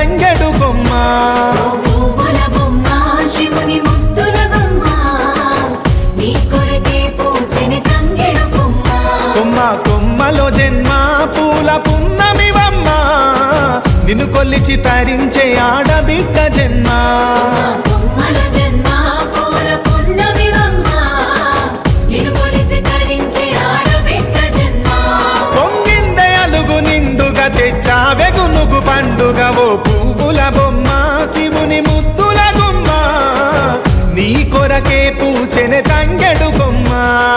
తంగెడు కొమ్మ పువ్వుల బొమ్మ శివుని ముద్దుల బొమ్మ నీ కొరకే పూజని తంగెడు బొమ్మ కొమ్మ కొమ్మలో జన్మ పూల పున్నమివమ్మ నిన్ను కొల్లిచి తరించే ఆడబిడ్డ జన్మ బొమ్మల జన్మ పూల పున్నమివమ్మ నిన్ను కొలిచి తరించి ఆడబిడ్డ జన్మ పొంగిందే అలుగు నిండుగా తెచ్చావె గునుగు పండుగ ఓ పువ్వుల బొమ్మ శివుని ముద్దుల గుమ్మ నీ కొరకే పూచెనె తంగెడు కొమ్మ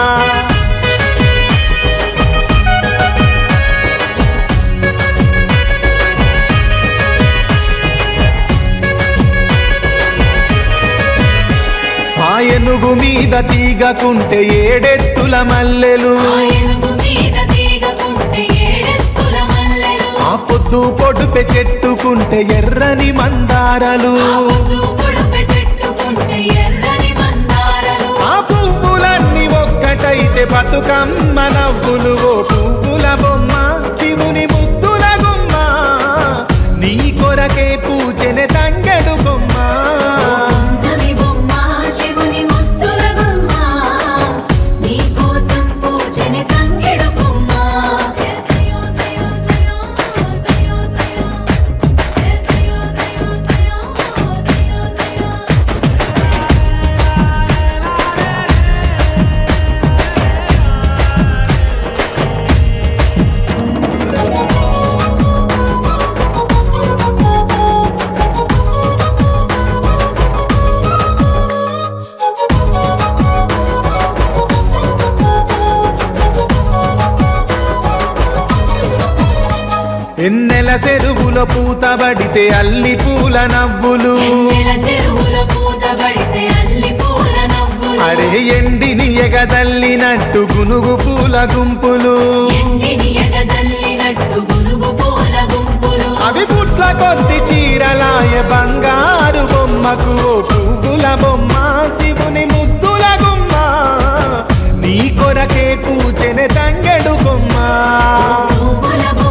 ఆ ఏనుగు మీద తీగకుంటే ఏడెత్తుల మల్లెలు ఆ ఏనుగు మీద తీగకుంటే ఏడెత్తుల మల్లెలు ఆ పొద్దు పొడుపె చెట్టుకుంటే ఎర్రని మందారలు ఆ పొద్దు పొడుపు చెట్టుకుంటే ఎర్రని మందారలు ఆ పువ్వులన్నీ ఒక్కటైతే బతుకమ్మ నవ్వులు ఓ పువ్వుల బొమ్మ శివుని ముద్దుల గుమ్మ నీ కొరకే పూజెనె తంగెడు బొమ్మ నవి బొమ్మ శివుని ముద్దుల బొమ్మ నీ కోసం పూజని తంగెడు బొమ్మ సయో సయో సయో సయో సయో సయో సయో సయో సయో ఎన్నెల చెరువులో పూతబడితే అల్లి పూల నవ్వులు ఎన్నెల చెరువులో పూతబడితే అల్లి పూల నవ్వులు అరే ఎండిని ఎగజల్లినట్టు గునుగు పూల గుంపులు ఎండిని ఎగజల్లినట్టు గునుగు పూల గుంపులు అవి పుట్ల కొద్ది చీరలాయ బంగారు బొమ్మకు ఓ పువ్వుల బొమ్మ శివుని ముద్దుల గుమ్మ నీ కొరకే పూచెనె తంగెడు బొమ్మ పువ్వుల బొమ్మ